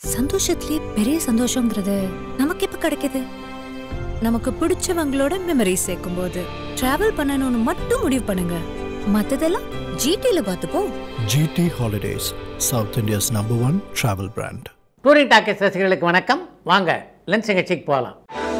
சந்தோஷத்திலே பெரிய சந்தோஷங்கிறது நமக்கு எப்ப கிடைக்குது நமக்கு பிடிச்சவங்களோட மெமரி சேர்க்கும் போது டிராவல் பண்ணணும்னு மட்டும் முடிவு பண்ணுங்க மத்ததெல்லாம் ஜிடில பார்த்துப்போம் GT Holidays, South India's number one travel brand. Touring talkies ரசிகர்களுக்கு வணக்கம் வாங்க லென்ஸ் நிகழ்ச்சிக்கு போகலாம்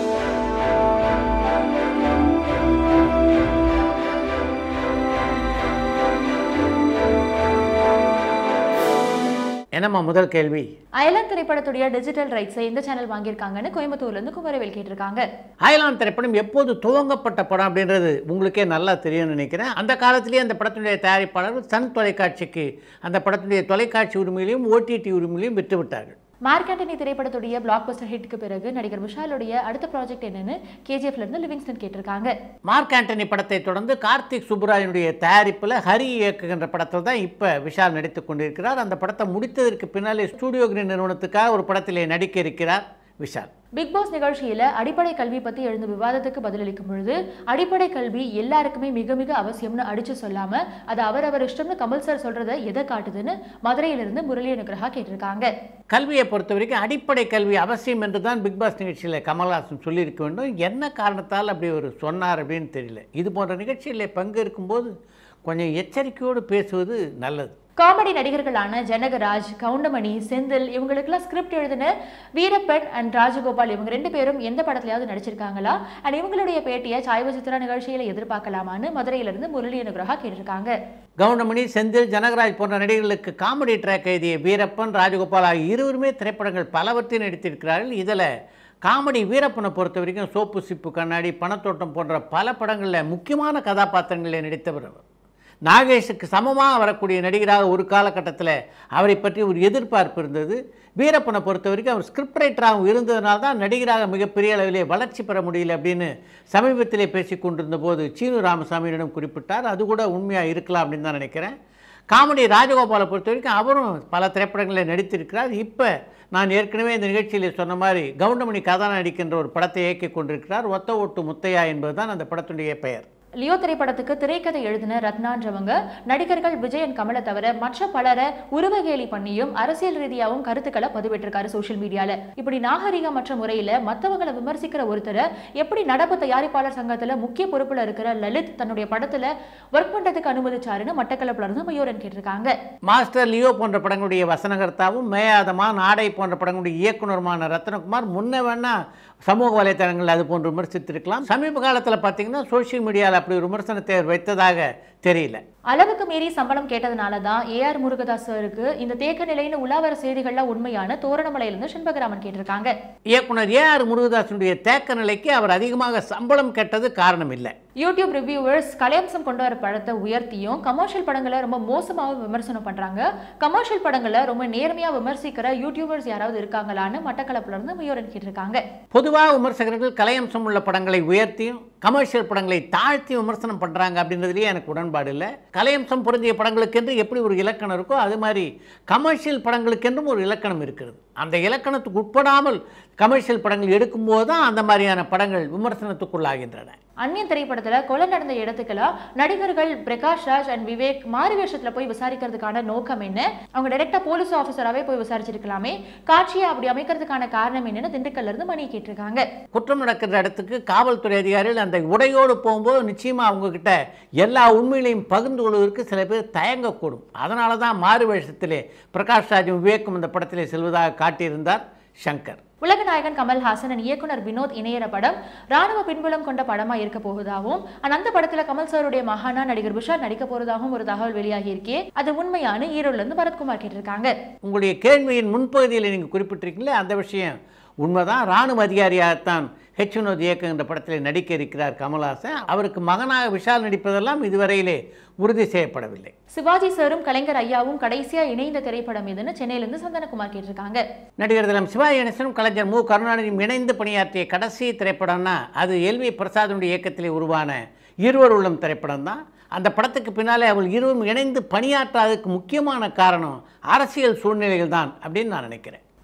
என்னம்மா முதல் கேள்வி அயலான் திரைப்படத்துடைய டிஜிட்டல் ரைட்ஸை இந்த சேனல் வாங்கியிருக்காங்கன்னு கோயம்புத்தூர்ல இருந்து குமரவேல் கேட்டிருக்காங்க அயலான் திரைப்படம் எப்போது துவங்கப்பட்ட படம் அப்படின்றது உங்களுக்கே நல்லா தெரியும்னு நினைக்கிறேன் அந்த காலத்திலேயே அந்த படத்தினுடைய தயாரிப்பாளர் சன் தொலைக்காட்சிக்கு அந்த படத்தினுடைய தொலைக்காட்சி உரிமையிலையும் ஓடிடி உரிமையிலையும் விட்டு விட்டார்கள் மார்க் ஆண்டனி திரைப்படத்துடைய பிளாக் பஸ்டர் ஹிட்க்கு பிறகு நடிகர் விஷாலுடைய அடுத்த ப்ராஜெக்ட் என்னன்னு கேஜிஎஃப்ல இருந்து லிவிங்ஸ்டன் கேட்டிருக்காங்க மார்க் ஆண்டனி படத்தை தொடர்ந்து கார்த்திக் சுப்புராயனுடைய தயாரிப்பில் ஹரி இயக்குகின்ற படத்தில் தான் இப்போ விஷால் நடித்து கொண்டிருக்கிறார் அந்த படத்தை முடித்ததற்கு பின்னாலே ஸ்டூடியோ கிரீன் நிறுவனத்துக்காக ஒரு படத்திலே நடிக்க இருக்கிறார் விஷால் பிக் பாஸ் நிகழ்ச்சியில அடிப்படை கல்வி பத்தி எழுந்த விவாதத்துக்கு பதிலளிக்கும் பொழுது அடிப்படை கல்வி எல்லாருக்குமே மிக மிக அவசியம்னு அடிச்சு சொல்லாம அது அவரவர் இஷ்டம்னு கமல் சார் சொல்றதை எதை காட்டுதுன்னு மதுரையிலிருந்து முரளி அனுகிரகா கேட்டிருக்காங்க கல்வியை பொறுத்த வரைக்கும் அடிப்படை கல்வி அவசியம் என்று தான் பிக் பாஸ் நிகழ்ச்சியில் கமல்ஹாசன் சொல்லியிருக்க வேண்டும் என்ன காரணத்தால் அப்படி ஒரு சொன்னார் அப்படின்னு தெரியல இது போன்ற நிகழ்ச்சியில் பங்கு இருக்கும்போது கொஞ்சம் எச்சரிக்கையோடு பேசுவது நல்லது காமெடி நடிகர்களான ஜனகராஜ் கவுண்டமணி செந்தில் இவங்களுக்கெல்லாம் ஸ்கிரிப்ட் எழுதின வீரப்பன் அண்ட் ராஜகோபால் இவங்க ரெண்டு பேரும் எந்த படத்துலயாவது நடிச்சிருக்காங்களா அண்ட் இவங்களுடைய பேட்டியை சாய்வ சித்ரா நிகழ்ச்சியில எதிர்பார்க்கலாமான்னு மதுரையிலிருந்து முரளி அனுகிரகா கேட்டிருக்காங்க கவுண்டமணி செந்தில் ஜனகராஜ் போன்ற நடிகர்களுக்கு காமெடி ட்ராக் எழுதிய வீரப்பன் ராஜகோபால் ஆகிய இருவருமே திரைப்படங்கள் பலவற்றையும் நடித்திருக்கிறார்கள் இதில் காமெடி வீரப்பனை பொறுத்த வரைக்கும் சோப்பு சிப்பு கண்ணாடி பணத்தோட்டம் போன்ற பல படங்களில் முக்கியமான கதாபாத்திரங்களை நடித்தவர் அவர் நாகேஷுக்கு சமமாக வரக்கூடிய நடிகராக ஒரு காலகட்டத்தில் அவரை பற்றி ஒரு எதிர்பார்ப்பு இருந்தது வீரப்பனை பொறுத்த வரைக்கும் அவர் ஸ்கிரிப்ட் ரைட்டராகவும் இருந்ததுனால தான் நடிகராக மிகப்பெரிய அளவிலே வளர்ச்சி பெற முடியல அப்படின்னு சமீபத்திலே பேசி கொண்டிருந்த போது சீனு ராமசாமியிடம் குறிப்பிட்டார் அது கூட உண்மையாக இருக்கலாம் அப்படின்னு தான் நினைக்கிறேன் காமெடி ராஜகோபாலை பொறுத்த வரைக்கும் அவரும் பல திரைப்படங்களில் நடித்திருக்கிறார் இப்போ நான் ஏற்கனவே இந்த நிகழ்ச்சியில் சொன்ன மாதிரி கவுண்டமணி கதாநாயகன் நடிக்கின்ற ஒரு படத்தை இயக்கிக் கொண்டிருக்கிறார் ஒத்த ஓட்டு முத்தையா என்பதுதான் அந்த படத்துடைய பெயர் லியோ திரைப்படத்துக்கு திரைக்கதை எழுதின ரத்னான்றவங்க நடிகர்கள் விஜய் அண்ட் கமலை தவிர மற்ற பலரை உருவகேலி பண்ணியும் அரசியல் ரீதியாகவும் கருத்துக்களை பதிவிட்டிருக்காரு சோஷியல் மீடியால இப்படி நாகரிகமற்ற முறையில மத்தவங்களை விமர்சிக்கிற ஒருத்தரை எப்படி நடப்பு தயாரிப்பாளர் சங்கத்துல முக்கிய பொறுப்புல இருக்கிற லலித் தன்னுடைய படத்துல ஒர்க் பண்றதுக்கு அனுமதிச்சாருன்னு மட்டக்களப்புல இருந்து மயூரன் கேட்டிருக்காங்க மாஸ்டர் லியோ போன்ற படங்களுடைய வசனகர்த்தாவும் மேயாதமா நாடை போன்ற படங்களுடைய இயக்குனருமான ரத்னகுமார் முன்ன வேணா சமூக வலைத்தளங்கள் அது போன்று விமர்சித்திருக்கலாம் சமீப காலத்தில் பார்த்தீங்கன்னா சோஷியல் மீடியாவில் அப்படி ஒரு விமர்சனத்தை அவர் வைத்ததாக தெரியல அளவுக்கு மீறி சம்பளம் கேட்டதுனால தான் ஏஆர் முருகதாஸ் சாருக்கு இந்த தேக்க நிலைன்னு உலாவர செய்திகள்லாம் உண்மையான தோரணமலையிலிருந்து செண்பகராமன் கேட்டிருக்காங்க இயக்குனர் ஏ ஆர் முருகதாசனுடைய தேக்க நிலைக்கு அவர் அதிகமாக சம்பளம் கேட்டது காரணம் இல்லை யூடியூப் ரிவ்யூவர்ஸ் கலையம்சம் கொண்டு வர படத்தை உயர்த்தியும் கமர்ஷியல் படங்களை ரொம்ப மோசமாகவும் விமர்சனம் பண்றாங்க கமர்ஷியல் படங்களை ரொம்ப நேர்மையா விமர்சிக்கிற யூடியூபர்ஸ் யாராவது இருக்காங்களான்னு மட்டக்களப்புல இருந்து முயோரன் கேட்டிருக்காங்க பொதுவாக விமர்சகர்கள் கலையம்சம் உள்ள படங்களை உயர்த்தியும் கமர்ஷியல் படங்களை தாழ்த்தி விமர்சனம் பண்ணுறாங்க அப்படின்றதுலேயே எனக்கு உடன்பாடு இல்லை கலையம்சம் பொருந்திய படங்களுக்கென்று எப்படி ஒரு இலக்கணம் இருக்கோ அது மாதிரி கமர்ஷியல் படங்களுக்கென்றும் ஒரு இலக்கணம் இருக்கிறது அந்த இலக்கணத்துக்கு உட்படாமல் கமர்ஷியல் படங்கள் எடுக்கும்போது தான் அந்த மாதிரியான படங்கள் விமர்சனத்துக்குள்ளாகின்றன அந்நியன் திரைப்படத்துல கொலை நடந்த இடத்துக்கெல்லாம் நடிகர்கள் பிரகாஷ் ராஜ் அண்ட் விவேக் மாறு வேஷத்துல போய் விசாரிக்கிறதுக்கான நோக்கம் என்ன அவங்க டைரக்டா போலீஸ் ஆஃபீஸராகவே போய் விசாரிச்சிருக்கலாமே காட்சியை அப்படி அமைக்கிறதுக்கான காரணம் என்னன்னு திண்டுக்கல்ல இருந்து மணி கேட்டிருக்காங்க குற்றம் நடக்கிற இடத்துக்கு காவல்துறை அதிகாரிகள் அந்த உடையோடு போகும்போது நிச்சயமாக அவங்கக்கிட்ட எல்லா உண்மைகளையும் பகிர்ந்து கொள்வதற்கு சில பேர் தயங்கக்கூடும் அதனால தான் மாறு வேஷத்திலே பிரகாஷ் ராஜும் விவேக்கும் இந்த படத்திலே செல்வதாக காட்டியிருந்தார் சங்கர் உலக நாயகன் கமல்ஹாசன் and இயக்குனர் வினோத் இணையற படம் ராணுவ பின்புலம் கொண்ட படமா இருக்க போவதாகவும் and அந்த படத்துல கமல் சாருடைய மகானா நடிகர் விஷால் நடிக்க போறதாகவும் ஒரு தகவல் வெளியாகி இருக்கே அது உண்மையான ஈரோடுல இருந்து பரத்குமார் கேட்டிருக்காங்க உங்களுடைய கேள்வியின் முன்பகுதியில் நீங்கள் குறிப்பிட்டிருக்கீங்களே அந்த விஷயம் உண்மைதான் ராணுவ அதிகாரியாகத்தான் ஹெச் வினோத் இயக்குகின்ற படத்தில் நடிக்க இருக்கிறார் கமல்ஹாசன் அவருக்கு மகனாக விஷால் நடிப்பதெல்லாம் இதுவரையிலே உறுதி செய்யப்படவில்லை சிவாஜி சாரும் கலைஞர் ஐயாவும் கடைசியா இணைந்த திரைப்படம் இதுன்னு சென்னையில இருந்து சந்தனகுமார் கேட்டிருக்காங்க நடிகர் தினம் சிவாஜி கணேசனும் கலைஞர் மு கருணாநிதியும் இணைந்து பணியாற்றிய கடைசி திரைப்படம்னா அது எல்வி பிரசாதனுடைய இயக்கத்திலே உருவான இருவர் உள்ளம் திரைப்படம் தான் அந்த படத்துக்கு பின்னாலே அவள் இருவரும் இணைந்து பணியாற்றாததுக்கு முக்கியமான காரணம் அரசியல் சூழ்நிலைகள் தான் அப்படின்னு நான் நினைக்கிறேன்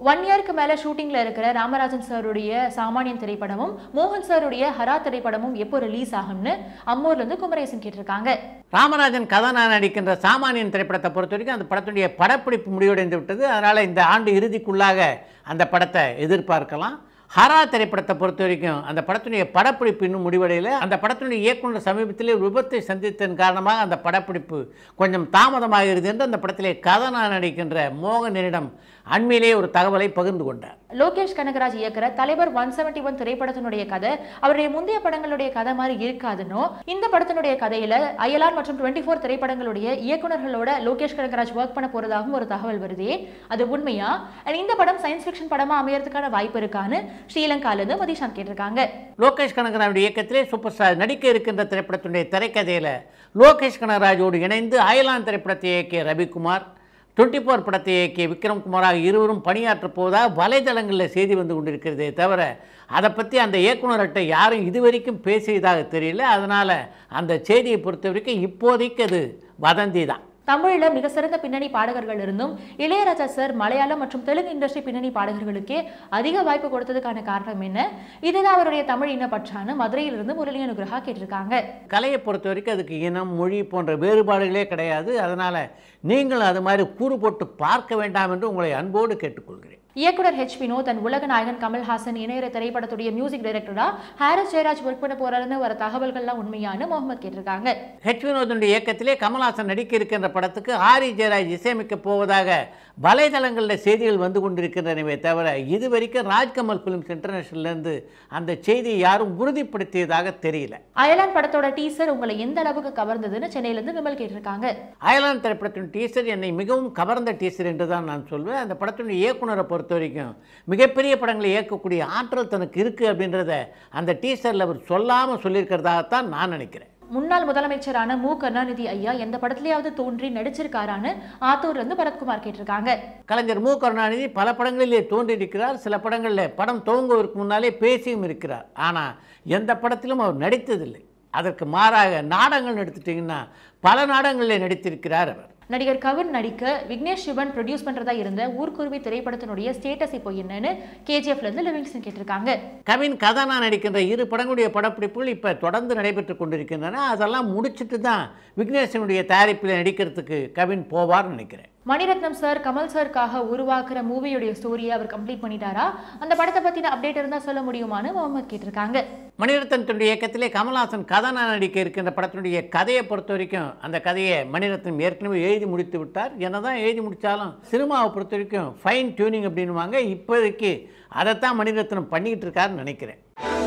ஒன் இயருக்கு மேல ஷூட்டிங்ல இருக்கிற ராமராஜன் சாருடைய சாமானியன் திரைப்படமும் மோகன் சாருடைய ஹரா திரைப்படமும் எப்போ ரிலீஸ் ஆகும்னு அம்மூர்ல இருந்து குமரேசன் கேட்டிருக்காங்க ராமராஜன் கதாநாயகன் நடிக்கின்ற சாமானியன் திரைப்படத்தை பொறுத்த வரைக்கும் அந்த படத்துடைய படப்பிடிப்பு முடிவடைந்து விட்டது அதனால் இந்த ஆண்டு இறுதிக்குள்ளாக அந்த படத்தை எதிர்பார்க்கலாம் ஹரா திரைப்படத்தை பொறுத்த வரைக்கும் அந்த படத்தினுடைய படப்பிடிப்பு இன்னும் முடிவடையல அந்த படத்தினுடைய இயக்குனர் சமீபத்திலே ஒரு விபத்தை சந்தித்ததன் காரணமாக அந்த படப்பிடிப்பு கொஞ்சம் தாமதமாகிறது என்று அந்த படத்திலே கதாநாயகன் நடிக்கின்ற மோகனிடம் அண்மையிலே ஒரு தகவலை பகிர்ந்து கொண்டார் லோகேஷ் கனகராஜ் இயக்குற தலைவர் ஒன் செவன்டி ஒன் திரைப்படத்தினுடைய கதை அவருடைய முந்தைய படங்களுடைய கதை மாதிரி இருக்காதுன்னு இந்த படத்தினுடைய கதையில அயலார் மற்றும் டுவெண்ட்டி ஃபோர் திரைப்படங்களுடைய இயக்குனர்களோட லோகேஷ் கனகராஜ் ஒர்க் பண்ண போறதாகவும் ஒரு தகவல் வருதே அது உண்மையா And இந்த படம் சயின்ஸ் ஃபிக்ஷன் படமா அமையறதுக்கான வாய்ப்பு இருக்கான்னு ஸ்ரீலங்கால இருந்து மதிஷாந்த் கேட்டிருக்காங்க லோகேஷ் கனகராஜுடைய இயக்கத்திலே சூப்பர் ஸ்டார் நடிக்க இருக்கின்ற திரைப்படத்தினுடைய திரைக்கதையில் லோகேஷ் கனகராஜோடு இணைந்து அயலான் திரைப்படத்தை இயக்கிய ரவிக்குமார் டுவெண்ட்டி ஃபோர் படத்தை இயக்கிய விக்ரம் குமாராக இருவரும் பணியாற்றப் போவதாக வலைதளங்களில் செய்தி வந்து கொண்டிருக்கிறதே தவிர அதை பற்றி அந்த இயக்குனர்கிட்ட யாரும் இதுவரைக்கும் பேசியதாக தெரியல அதனால் அந்த செய்தியை பொறுத்த வரைக்கும் இப்போதைக்கு அது வதந்தி தான் தமிழ்ல மிக சிறந்த பின்னணி பாடகர்கள் இருந்தும் இளையராஜா சார் மலையாளம் மற்றும் தெலுங்கு இண்டஸ்ட்ரி பின்னணி பாடகர்களுக்கே அதிக வாய்ப்பு கொடுத்ததுக்கான காரணம் என்ன இதுதான் அவருடைய தமிழ் இனப்பற்றான்னு மதுரையிலிருந்து முரளி அனுகிரகா கேட்டிருக்காங்க கலையை பொறுத்த வரைக்கும் அதுக்கு இனம் மொழி போன்ற வேறுபாடுகளே கிடையாது அதனால் நீங்களும் அது மாதிரி கூறு போட்டு பார்க்க வேண்டாம் என்று உங்களை அன்போடு கேட்டுக்கொள்கிறேன் இயக்குனர் ஹெச் வினோத் தன் உலக நாயகன் கமல்ஹாசன் இணையற திரைப்படத்துடைய மியூசிக் டைரக்டரா ஹாரிஸ் ஜெயராஜ் ஒர்க் பண்ண போறாருன்னு வர தகவல்கள்லாம் உண்மையானு முகமது கேட்டிருக்காங்க ஹெச் வினோதனுடைய இயக்கத்திலே கமல்ஹாசன் நடிக்க இருக்கின்ற படத்துக்கு ஆரி ஜெயராஜ் இசையமைக்கப் போவதாக வலைதளங்களில் செய்திகள் வந்து கொண்டிருக்கின்றனவே தவிர இதுவரைக்கும் ராஜ்கமல் ஃபிலிம்ஸ் இன்டர்நேஷனல்லேருந்து அந்த செய்தியை யாரும் உறுதிப்படுத்தியதாக தெரியல அயலான் படத்தோட டீசர் உங்களை எந்த அளவுக்கு கவர்ந்ததுன்னு சென்னையில இருந்து விமல் கேட்டிருக்காங்க அயலான் திரைப்படத்தின் டீசர் என்னை மிகவும் கவர்ந்த டீசர் என்று தான் நான் சொல்வேன் அந்த படத்தினுடைய இயக்குனரை பொறுத்த வரைக்கும் மிகப்பெரிய படங்களை இயக்கக்கூடிய ஆற்றல் தனக்கு இருக்குது அப்படின்றத அந்த டீசரில் அவர் சொல்லாமல் சொல்லியிருக்கிறதாகத்தான் நான் நினைக்கிறேன் முன்னாள் முதலமைச்சரான மு கருணாநிதி ஐயா எந்த படத்துலயாவது தோன்றி நடிச்சிருக்காரான்னு ஆத்தூர்ல இருந்து பரத்குமார் கேட்டிருக்காங்க கலைஞர் மு கருணாநிதி பல படங்களிலே தோன்றியிருக்கிறார் சில படங்களில் படம் துவங்குவதற்கு முன்னாலே பேசியும் இருக்கிறார் ஆனால் எந்த படத்திலும் அவர் நடித்ததில்லை அதற்கு மாறாக நாடகங்கள் எடுத்துட்டிங்கன்னா பல நாடகங்களிலே நடித்திருக்கிறார் அவர் நடிகர் கவின் நடிக்க விக்னேஷ் சிவன் ப்ரொடியூஸ் பண்றதா இருந்த ஊர்க்குருவி திரைப்படத்தினுடைய ஸ்டேட்டஸ் இப்போ என்னன்னு கேஜிஎஃப்ல இருந்து லிவிங்ஸ்டன் கேட்டிருக்காங்க கவின் கதானா நடிக்கின்ற இரு படங்களுடைய படப்பிடிப்புகள் இப்போ தொடர்ந்து நடைபெற்று கொண்டிருக்கின்றன அதெல்லாம் முடிச்சிட்டு தான் விக்னேஷனுடைய தயாரிப்பில் நடிக்கிறதுக்கு கவின் போவார்னு நினைக்கிறேன் மணிரத்னம் சார் கமல் சாருக்காக உருவாக்குற மூவியுடைய ஸ்டோரியை அவர் கம்ப்ளீட் பண்ணிட்டாரா அந்த படத்தை பத்தின அப்டேட் இருந்தா சொல்ல முடியுமான்னு முகமது கேட்டிருக்காங்க மணிரத்னத்துடைய இயக்கத்திலே கமல்ஹாசன் கதானா நடிக்க இருக்கின்ற படத்தினுடைய கதையை பொறுத்த வரைக்கும் அந்த கதையை மணிரத்னம் ஏற்கனவே எழுதி முடித்து விட்டார் என்னதான் எழுதி முடித்தாலும் சினிமாவை பொறுத்த வரைக்கும் ஃபைன் டியூனிங் அப்படின்னுவாங்க இப்போதைக்கு அதைத்தான் மணிரத்னம் பண்ணிக்கிட்டு இருக்காருன்னு நினைக்கிறேன்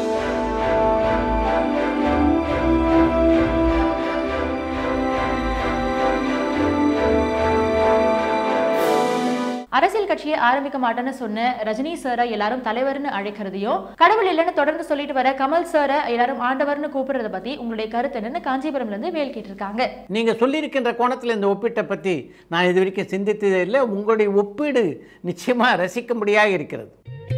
அரசியல் கட்சியை ஆரம்பிக்க மாட்டேன்னு சொன்ன ரஜினி சாரை எல்லாரும் தலைவர்னு அழைக்கிறதையும் கடவுள் இல்லைன்னு தொடர்ந்து சொல்லிட்டு வர கமல் சாரை எல்லாரும் ஆண்டவர்னு கூப்பிடுறத பத்தி உங்களுடைய கருத்து என்னன்னு காஞ்சிபுரம்ல இருந்து வேல் கேட்டிருக்காங்க நீங்கள் சொல்லியிருக்கின்ற கோணத்தில் இந்த ஒப்பீட்டை பற்றி நான் இது வரைக்கும் சிந்தித்ததே இல்லை உங்களுடைய ஒப்பீடு நிச்சயமாக ரசிக்கும்படியாக இருக்கிறது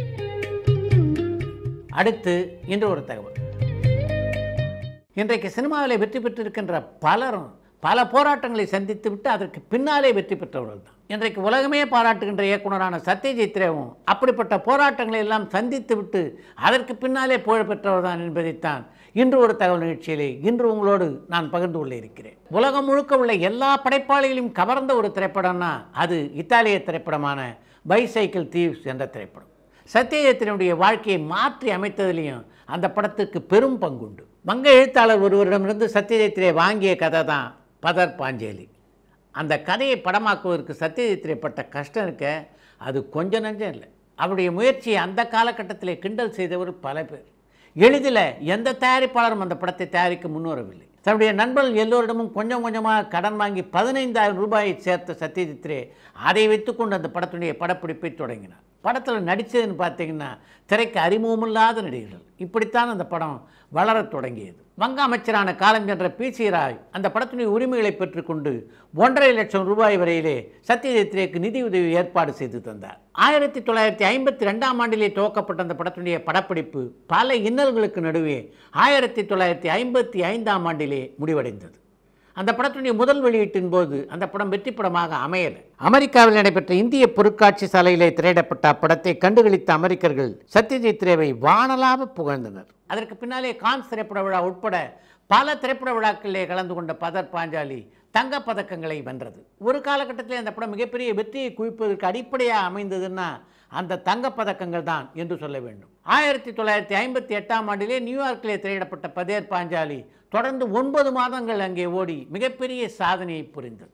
அடுத்து இன்று ஒரு தகவல் இன்றைக்கு சினிமாவில் வெற்றி பெற்றிருக்கின்ற பலரும் பல போராட்டங்களை சந்தித்து விட்டு அதற்கு பின்னாலே வெற்றி பெற்றவர்கள் தான் இன்றைக்கு உலகமே பாராட்டுகின்ற இயக்குனரான சத்யஜித் ரேவும் அப்படிப்பட்ட போராட்டங்களை எல்லாம் சந்தித்து விட்டு அதற்கு பின்னாலே புகழ் பெற்றவர் தான் என்பதைத்தான் இன்று ஒரு தகவல் நிகழ்ச்சியிலே இன்று உங்களோடு நான் பகிர்ந்து கொள்ள இருக்கிறேன் உலகம் முழுக்க உள்ள எல்லா படைப்பாளிகளையும் கவர்ந்த ஒரு திரைப்படம்னா அது இத்தாலிய திரைப்படமான பைசைக்கிள் தீவ்ஸ் என்ற திரைப்படம் சத்யஜித்தினுடைய வாழ்க்கையை மாற்றி அமைத்ததிலையும் அந்த படத்துக்கு பெரும் பங்குண்டு வங்க எழுத்தாளர் ஒருவரிடமிருந்து சத்யஜித்திரே வாங்கிய கதை தான் பதர் பாஞ்சேலி அந்த கதையை படமாக்குவதற்கு சத்யஜித்திரே பட்ட கஷ்டம் இருக்க அது கொஞ்ச நஞ்சம் இல்லை அவருடைய முயற்சியை அந்த காலகட்டத்தில் கிண்டல் செய்தவர் பல பேர் எளிதில் எந்த தயாரிப்பாளரும் அந்த படத்தை தயாரிக்க முன்வரவில்லை தன்னுடைய நண்பர்கள் எல்லோரிடமும் கொஞ்சம் கொஞ்சமாக கடன் வாங்கி பதினைந்தாயிரம் ரூபாயை சேர்த்த சத்யஜித்ரே அதை வைத்துக்கொண்டு அந்த படத்துடைய படப்பிடிப்பை தொடங்கினார் படத்தில் நடித்ததுன்னு பார்த்தீங்கன்னா திரைக்கு அறிமுகமில்லாத நடிகர்கள் இப்படித்தான் அந்த படம் வளரத் தொடங்கியது வங்க அமைச்சரான காலம் சென்ற பி சி ராய் அந்த படத்தினுடைய உரிமைகளை பெற்றுக்கொண்டு ஒன்றரை லட்சம் ரூபாய் வரையிலே சத்யஜித்ரேக்கு நிதியுதவி ஏற்பாடு செய்து தந்தார் ஆயிரத்தி தொள்ளாயிரத்தி ஐம்பத்தி ரெண்டாம் ஆண்டிலே துவக்கப்பட்ட அந்த படத்தினுடைய படப்பிடிப்பு பல இன்னல்களுக்கு நடுவே ஆயிரத்தி தொள்ளாயிரத்தி ஐம்பத்தி ஐந்தாம் ஆண்டிலே முடிவடைந்தது அந்த படத்துடைய முதல் வெளியீட்டின் போது அந்த படம் வெற்றி படமாக அமையல அமெரிக்காவில் நடைபெற்ற இந்திய பொருட்காட்சி சாலையிலே திரையிடப்பட்ட அப்படத்தை கண்டுகளித்த அமெரிக்கர்கள் சத்யஜித் ரேவை வானலாக புகழ்ந்தனர் அதற்கு பின்னாலே கான்ஸ் திரைப்பட விழா உட்பட பல திரைப்பட விழாக்களிலே கலந்து கொண்ட பதர் பாஞ்சாலி தங்கப் பதக்கங்களை வென்றது ஒரு காலகட்டத்தில் அந்த படம் மிகப்பெரிய வெற்றியை குவிப்பதற்கு அடிப்படையாக அமைந்ததுன்னா அந்த தங்கப் பதக்கங்கள் தான் என்று சொல்ல வேண்டும் ஆயிரத்தி தொள்ளாயிரத்தி ஐம்பத்தி எட்டாம் ஆண்டிலே நியூயார்க்கிலே திரையிடப்பட்ட பதேர் பாஞ்சாலி தொடர்ந்து ஒன்பது மாதங்கள் அங்கே ஓடி மிகப்பெரிய சாதனையை புரிந்தது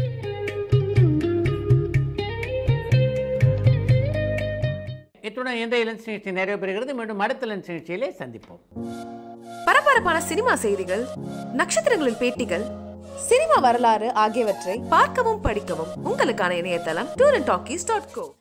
இத்துடன் இந்த இளஞ்சி நிகழ்ச்சி நிறைவு பெறுகிறது மீண்டும் அடுத்த இளஞ்சி நிகழ்ச்சியிலே சந்திப்போம் பரபரப்பான சினிமா செய்திகள் நட்சத்திரங்களின் பேட்டிகள் சினிமா வரலாறு ஆகியவற்றை பார்க்கவும் படிக்கவும் உங்களுக்கான இணையதளம் tour and talkies dot go